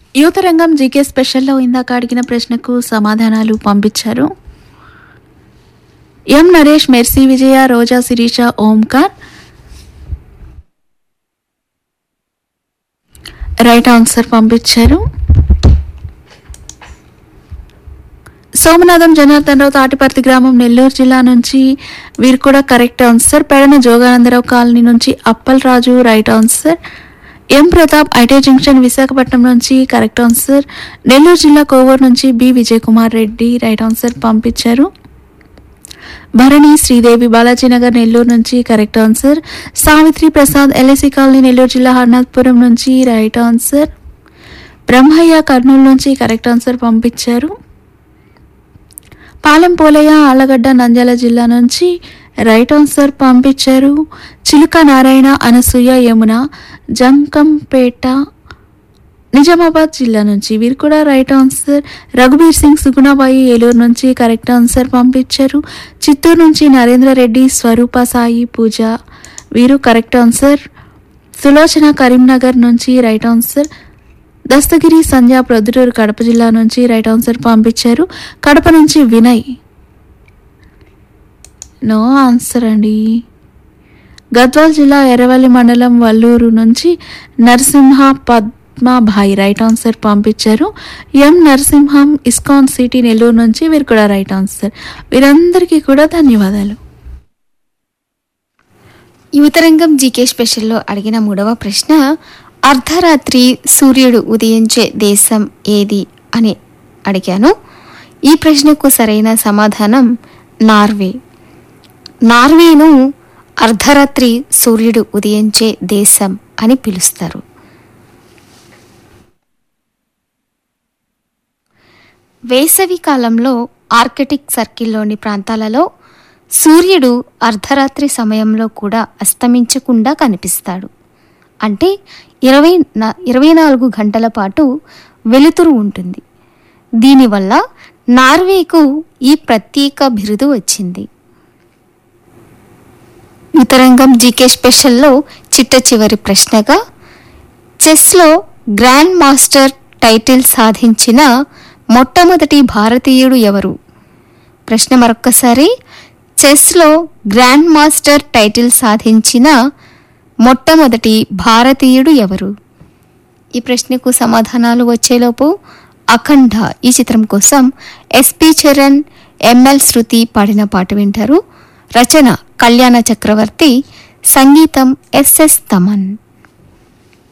యువత రంగం జీకే స్పెషల్లో ఇందాక అడిగిన ప్రశ్నకు సమాధానాలు పంపించారు M Naresh Mercy Vijaya Roja Sirisha Omkar right answer పంపించారు సోమనాథం జనార్దన్ రావు తాటిపర్తి గ్రామం నెల్లూరు జిల్లా నుంచి వీరు కూడా correct answer Pedana Joganandarao colony నుంచి Appal Raju right answer M Pratap IT junction Visakhapatnam నుంచి కరెక్ట్ ఆన్సర్ నెల్లూరు జిల్లా కోవూరు నుంచి B Vijay Kumar Reddy right answer పంపించారు భరణి శ్రీదేవి బాలాజీనగర్ నెల్లూరు నుంచి correct answer Savitri Prasad LIC colony Nellore జిల్లా హర్నాథ్పురం నుంచి రైట్ ఆన్సర్ బ్రహ్మయ్య కర్నూలు నుంచి కరెక్ట్ ఆన్సర్ పంపించారు పాలెం పోలయ్య ఆలగడ్డ నంద్యాల జిల్లా నుంచి రైట్ ఆన్సర్ పంపించారు చిలుక నారాయణ అనసూయ యమున జంకంపేట నిజామాబాద్ జిల్లా నుంచి వీరు కూడా రైట్ ఆన్సర్ రఘుబీర్ సింగ్ సుగుణాబాయి ఏలూరు నుంచి కరెక్ట్ ఆన్సర్ పంపించారు చిత్తూరు నుంచి నరేంద్ర రెడ్డి స్వరూప సాయి పూజ వీరు కరెక్ట్ ఆన్సర్ సులోచన కరీంనగర్ నుంచి రైట్ ఆన్సర్ దస్తగిరి సంధ్య ప్రొద్దుటూరు కడప జిల్లా నుంచి రైట్ ఆన్సర్ పంపించారు కడప నుంచి వినయ్ నో ఆన్సర్ అండి గద్వాల్ జిల్లా ఎర్రవల్లి మండలం వల్లూరు నుంచి నరసింహ పద్మాభాయ్ రైట్ ఆన్సర్ పంపించారు M Narasimham ISKCON city Nellore నుంచి వీరు కూడా రైట్ ఆన్సర్ వీరందరికీ కూడా ధన్యవాదాలు యువతరంగం జీకే స్పెషల్లో అడిగిన మూడవ ప్రశ్న అర్ధరాత్రి సూర్యుడు ఉదయించే దేశం ఏది అని అడిగాను ఈ ప్రశ్నకు సరైన సమాధానం నార్వే నార్వేను అర్ధరాత్రి సూర్యుడు ఉదయించే దేశం అని పిలుస్తారు వేసవి కాలంలో ఆర్కిటిక్ సర్కిల్లోని ప్రాంతాలలో సూర్యుడు అర్ధరాత్రి సమయంలో కూడా అస్తమించకుండా కనిపిస్తాడు అంటే ఇరవై నా ఇరవై నాలుగు గంటల పాటు వెలుతురు ఉంటుంది దీనివల్ల నార్వేకు ఈ ప్రత్యేక బిరుదు వచ్చింది ఉత్తరంగం జీకే స్పెషల్లో చిట్ట చివరి ప్రశ్నగా చెస్లో గ్రాండ్ మాస్టర్ టైటిల్ సాధించిన మొట్టమొదటి భారతీయుడు ఎవరు ప్రశ్న మరొక్కసారి చెస్లో గ్రాండ్ మాస్టర్ టైటిల్ సాధించిన మొట్టమొదటి భారతీయుడు ఎవరు ఈ ప్రశ్నకు సమాధానాలు వచ్చేలోపు అఖండ ఈ చిత్రం కోసం ఎస్పి చరణ్ ఎంఎల్ శృతి పాడిన పాట వింటారు రచన కళ్యాణ చక్రవర్తి సంగీతం ఎస్ఎస్ తమన్